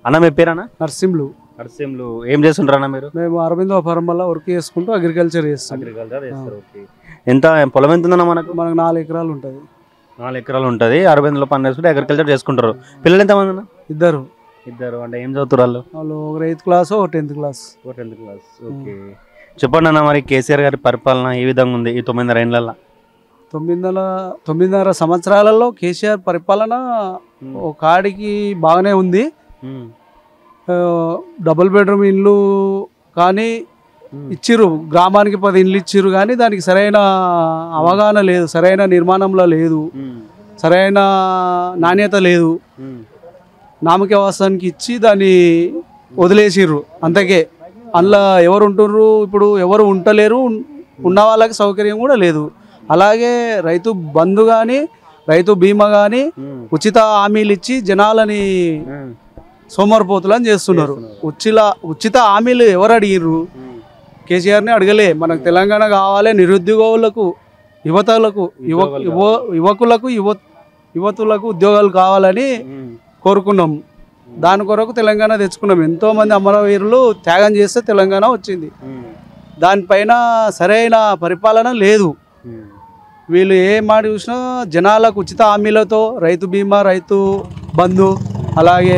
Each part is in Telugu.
అన్న మీ పేరన్నా నర్సింహులు నరసింహులు ఏం చేస్తుంటారు అన్న మీరు మేము అరవిందో ఫారం వల్ల వర్క్ చేసుకుంటూ అగ్రికల్చర్ చేస్తాం అగ్రికల్చర్ చేస్తారు ఓకే ఎంత పొలం ఎంత ఉందన్న మనకు మనకు నాలుగు ఎకరాలు ఉంటుంది నాలుగు ఎకరాలు ఉంటుంది అరవై వందల పని వేసుకుంటే అగ్రికల్చర్ చేసుకుంటారు పిల్లలు ఎంతమంది అన్న ఇద్దరు ఇద్దరు అంటే ఏం చదువుతారు వాళ్ళు వాళ్ళు ఒక ఎయిత్ క్లాస్ ఒక tenth class tenth class okay చెప్పండి అన్న మరి కేసీఆర్ గారి పరిపాలన ఏ విధంగా ఉంది ఈ తొమ్మిదిన్నర ఏళ్ళ తొమ్మిదిన్నర తొమ్మిదిన్నర సంవత్సరాలలో కేసీఆర్ పరిపాలన ఒక కాడికి బాగానే ఉంది ఆ, డబుల్ బెడ్రూమ్ ఇల్లు కానీ ఇచ్చిర్రు గ్రామానికి పది ఇండ్లు ఇచ్చిర్రు కానీ దానికి సరైన అవగాహన లేదు సరైన నిర్మాణంలో లేదు సరైన నాణ్యత లేదు నామకే వాసానికి ఇచ్చి దాన్ని వదిలేసిర్రు అంతకే అందులో ఎవరు ఉంటుర్రు ఇప్పుడు ఎవరు ఉంటలేరు ఉన్- ఉన్న వాళ్ళకి సౌకర్యం కూడా లేదు అలాగే రైతు బంధు కానీ రైతు బీమా కానీ ఉచిత హామీలు ఇచ్చి జనాలని సోమరిపోతులని చేస్తున్నారు ఉచిల ఉచిత హామీలు ఎవరు అడిగిర్రు కేసీఆర్ని అడగలే మనకు తెలంగాణ కావాలి నిరుద్యోగులకు యువతలకు యువ యువ- యువకులకు యువ యువతులకు ఉద్యోగాలు కావాలని కోరుకున్నాం దాని కొరకు తెలంగాణ తెచ్చుకున్నాం ఎంతో మంది అమరవీరులు త్యాగం చేస్తే తెలంగాణ వచ్చింది దానిపైన సరైన పరిపాలన లేదు వీళ్ళు ఏ మాట చూసినా జనాలకు ఉచిత హామీలతో రైతు బీమా రైతు బంధు అలాగే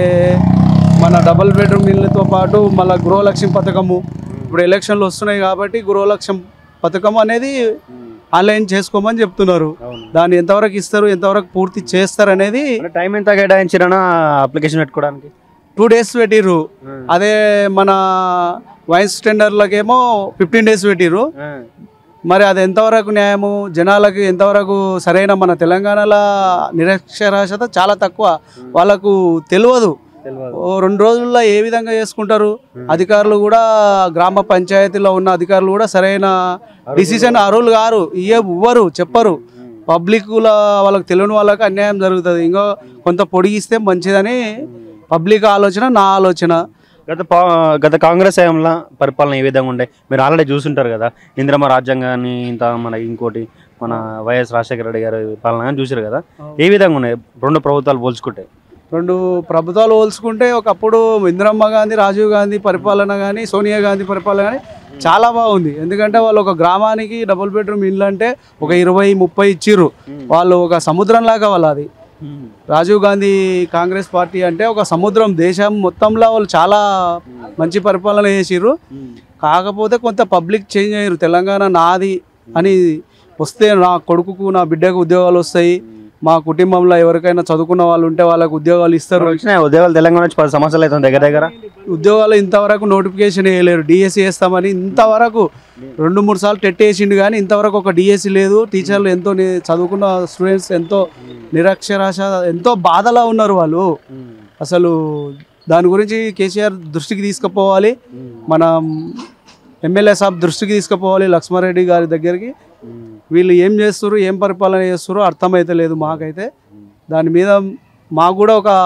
మన డబుల్ బెడ్రూమ్ ఇళ్ళతో పాటు మళ్ళీ గృహలక్ష్యం పథకము ఇప్పుడు ఎలక్షన్లు వస్తున్నాయి కాబట్టి గృహలక్ష్యం పథకం అనేది ఆన్లైన్ చేసుకోమని చెప్తున్నారు దాన్ని ఎంతవరకు ఇస్తారు ఎంతవరకు పూర్తి చేస్తారు అనేది టైం ఎంత కేటాయించారన్నా అప్లికేషన్ పెట్టుకోవడానికి టూ డేస్ పెట్టిర్రు అదే మన వైన్స్ టెండర్లకేమో ఫిఫ్టీన్ డేస్ పెట్టిర్రు మరి అది ఎంతవరకు న్యాయము జనాలకు ఎంతవరకు సరైన మన తెలంగాణలో నిరక్షరాస్యత చాలా తక్కువ వాళ్ళకు తెలియదు ఓ రెండు రోజుల్లో ఏ విధంగా చేసుకుంటారు అధికారులు కూడా గ్రామ పంచాయతీలో ఉన్న అధికారులు కూడా సరైన డిసిషన్ అర్హులు గారు ఇయ్య ఇవ్వరు చెప్పరు పబ్లిక్ వాళ్ళకి తెలియని వాళ్ళకి అన్యాయం జరుగుతుంది ఇంకో కొంత పొడిగిస్తే మంచిదని పబ్లిక్ ఆలోచన నా ఆలోచన గత పా- గత కాంగ్రెస్ హయాంలో పరిపాలన ఏ విధంగా ఉండే మీరు ఆల్రెడీ చూసుంటారు కదా ఇందిరమ్మ రాజ్యాంగాన్ని ఇంత మన ఇంకోటి మన వైఎస్ రాజశేఖర రెడ్డి గారి పాలన కానీ చూసారు కదా ఏ విధంగా ఉన్నాయి రెండు ప్రభుత్వాలు పోల్చుకుంటే రెండు ప్రభుత్వాలు పోల్చుకుంటే ఒకప్పుడు ఇందిరమ్మ గాంధీ రాజీవ్ గాంధీ పరిపాలన కానీ సోనియా గాంధీ పరిపాలన కానీ చాలా బాగుంది ఎందుకంటే వాళ్ళు ఒక గ్రామానికి డబుల్ బెడ్రూమ్ ఇల్లు అంటే ఒక ఇరవై ముప్పై ఇచ్చిర్రు వాళ్ళు ఒక సముద్రం లాగా వాళ్ళు అది రాజీవ్ గాంధీ కాంగ్రెస్ పార్టీ అంటే ఒక సముద్రం దేశం మొత్తంలో వాళ్ళు చాలా మంచి పరిపాలన చేసిర్రు కాకపోతే కొంత పబ్లిక్ చేంజ్ అయ్యారు తెలంగాణ నాది అని వస్తే నా కొడుకుకు నా బిడ్డకు ఉద్యోగాలు వస్తాయి మా కుటుంబంలో ఎవరికైనా చదువుకున్న వాళ్ళు ఉంటే వాళ్ళకు ఉద్యోగాలు ఇస్తారు వచ్చినాయి ఉద్యోగాలు తెలంగాణ నుంచి పది సంవత్సరాలు అవుతుంది దగ్గర దగ్గర ఉద్యోగాలు ఇంతవరకు నోటిఫికేషన్ వేయలేరు డిఎస్సి వేస్తామని ఇంతవరకు రెండు మూడు సార్లు టెట్ వేసిండు కానీ ఇంతవరకు ఒక డిఎస్సి లేదు టీచర్లు ఎంతో ని- చదువుకున్న స్టూడెంట్స్ ఎంతో నిరక్షరాశ ఎంతో బాధలో ఉన్నారు వాళ్ళు అసలు దాని గురించి కేసీఆర్ దృష్టికి తీసుకుపోవాలి మన ఎమ్మెల్యే సాబ్ దృష్టికి తీసుకుపోవాలి లక్ష్మారెడ్డి గారి దగ్గరికి వీళ్ళు ఏం చేస్తారు ఏం పరిపాలన చేస్తారో అర్థమైతే లేదు మాకైతే దాని మీద మాకు కూడా ఒక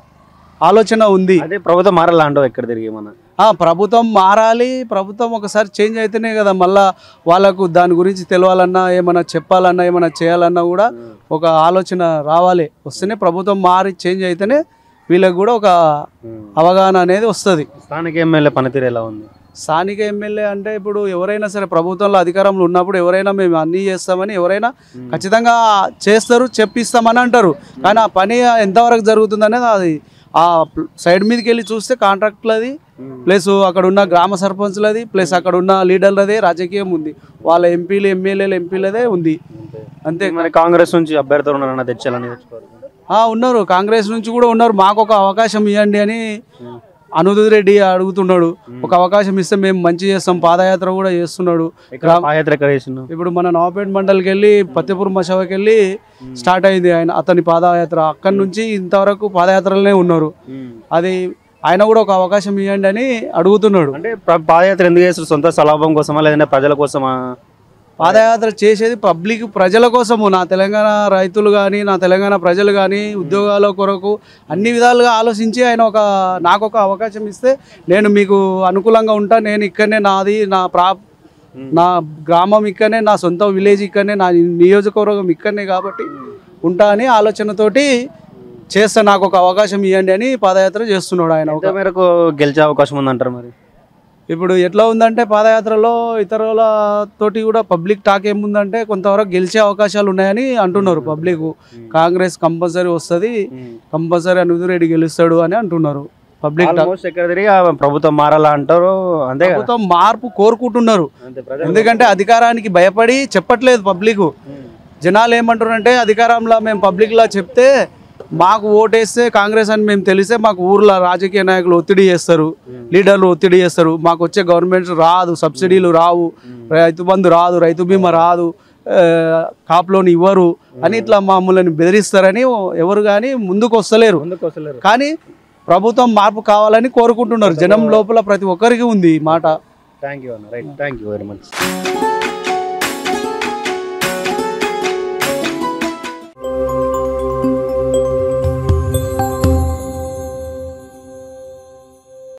ఆలోచన ఉంది అదే ప్రభుత్వం మారాలా అంటావు ఎక్కడ తిరిగి మన ఆ, ప్రభుత్వం మారాలి ప్రభుత్వం ఒకసారి చేంజ్ అయితేనే కదా మళ్ళా వాళ్ళకు దాని గురించి తెలవాలన్నా ఏమైనా చెప్పాలన్నా ఏమైనా చేయాలన్నా కూడా ఒక ఆలోచన రావాలి వస్తేనే ప్రభుత్వం మారి చేంజ్ అయితేనే వీళ్ళకి కూడా ఒక అవగాహన అనేది వస్తుంది స్థానిక ఎమ్మెల్యే పనితీరు ఎలా ఉంది స్థానిక ఎమ్మెల్యే అంటే ఇప్పుడు ఎవరైనా సరే ప్రభుత్వంలో అధికారంలో ఉన్నప్పుడు ఎవరైనా మేము అన్నీ చేస్తామని ఎవరైనా ఖచ్చితంగా చేస్తారు చెప్పిస్తామని అంటారు కానీ ఆ పని ఎంతవరకు జరుగుతుంది అనేది అది ఆ సైడ్ మీదకి వెళ్ళి చూస్తే కాంట్రాక్ట్లది ప్లస్ అక్కడ ఉన్న గ్రామ సర్పంచ్లది ప్లస్ అక్కడ ఉన్న లీడర్లదే రాజకీయం ఉంది వాళ్ళ ఎంపీలు ఎమ్మెల్యేలు ఎంపీలదే ఉంది అంతే మరి కాంగ్రెస్ నుంచి అభ్యర్థులు ఉన్నారన్న తెచ్చాలని తెచ్చుకోవాలి ఆ, ఉన్నారు కాంగ్రెస్ నుంచి కూడా ఉన్నారు మాకు ఒక అవకాశం ఇవ్వండి అని అనుదూద్ రెడ్డి అడుగుతున్నాడు ఒక అవకాశం ఇస్తే మేము మంచి చేస్తాం పాదయాత్ర కూడా చేస్తున్నాడు ఎక్కడ పాదయాత్ర ఎక్కడ చేసినావు ఇప్పుడు మన నవాపేట మండలికి వెళ్ళి పత్తిపూర్ మషావకి వెళ్ళి స్టార్ట్ అయింది ఆయన అతని పాదయాత్ర అక్కడి నుంచి ఇంతవరకు పాదయాత్రలోనే ఉన్నారు అది ఆయన కూడా ఒక అవకాశం ఇవ్వండి అని అడుగుతున్నాడు అంటే ప్ర- పాదయాత్ర ఎందుకు చేస్తారు సొంత స్వలాభం కోసమా లేదంటే ప్రజల కోసమా పాదయాత్ర చేసేది పబ్లిక్ ప్రజల కోసము నా తెలంగాణ రైతులు కానీ నా తెలంగాణ ప్రజలు కానీ ఉద్యోగాల కొరకు అన్ని విధాలుగా ఆలోచించి ఆయన ఒక నాకు ఒక అవకాశం ఇస్తే నేను మీకు అనుకూలంగా ఉంటా నేను ఇక్కడనే నాది నా ప్రా నా గ్రామం ఇక్కడనే నా సొంత విలేజ్ ఇక్కడనే నా నియోజకవర్గం ఇక్కడనే కాబట్టి ఉంటా అని ఆలోచనతోటి చేస్తా నాకు ఒక అవకాశం ఇవ్వండి అని పాదయాత్ర చేస్తున్నాడు ఆయన ఒక ఎంత మేరకు గెలిచే అవకాశం ఉందంటారు మరి ఇప్పుడు ఎట్లా ఉందంటే పాదయాత్రలో ఇతరుల తోటి కూడా పబ్లిక్ టాక్ ఏముందంటే కొంతవరకు గెలిచే అవకాశాలు ఉన్నాయని అంటున్నారు పబ్లిక్ కాంగ్రెస్ కంపల్సరీ వస్తుంది కంపల్సరీ అనుదిరెడ్డి గెలుస్తాడు అని అంటున్నారు పబ్లిక్ టాక్ ఆల్మోస్ట్ ఎక్కడ తిరిగి ఆ ప్రభుత్వం మారాలా అంటారు అంతే కదా ప్రభుత్వం మార్పు కోరుకుంటున్నారు అంతే ప్రజలు- ఎందుకంటే అధికారానికి భయపడి చెప్పట్లేదు పబ్లిక్ జనాలు ఏమంటారంటే అధికారంలో మేము పబ్లిక్లో చెప్తే మాకు ఓటేస్తే కాంగ్రెస్ అని మేము తెలిస్తే మాకు ఊర్లో రాజకీయ నాయకులు ఒత్తిడి చేస్తారు లీడర్లు ఒత్తిడి చేస్తారు మాకు వచ్చే గవర్నమెంట్ రాదు సబ్సిడీలు రావు రైతు బంధు రాదు రైతు బీమా రాదు ఆ, కాప్ లోన్ ఇవ్వరు అని ఇట్లా మమ్మల్ని బెదిరిస్తారని ఎవరు కానీ ముందుకు వస్తలేరు ముందుకు వస్తలేరు కానీ ప్రభుత్వం మార్పు కావాలని కోరుకుంటున్నారు జనం లోపల ప్రతి ఒక్కరికి ఉంది ఈ మాట థ్యాంక్ యూ అన్న right thank you very much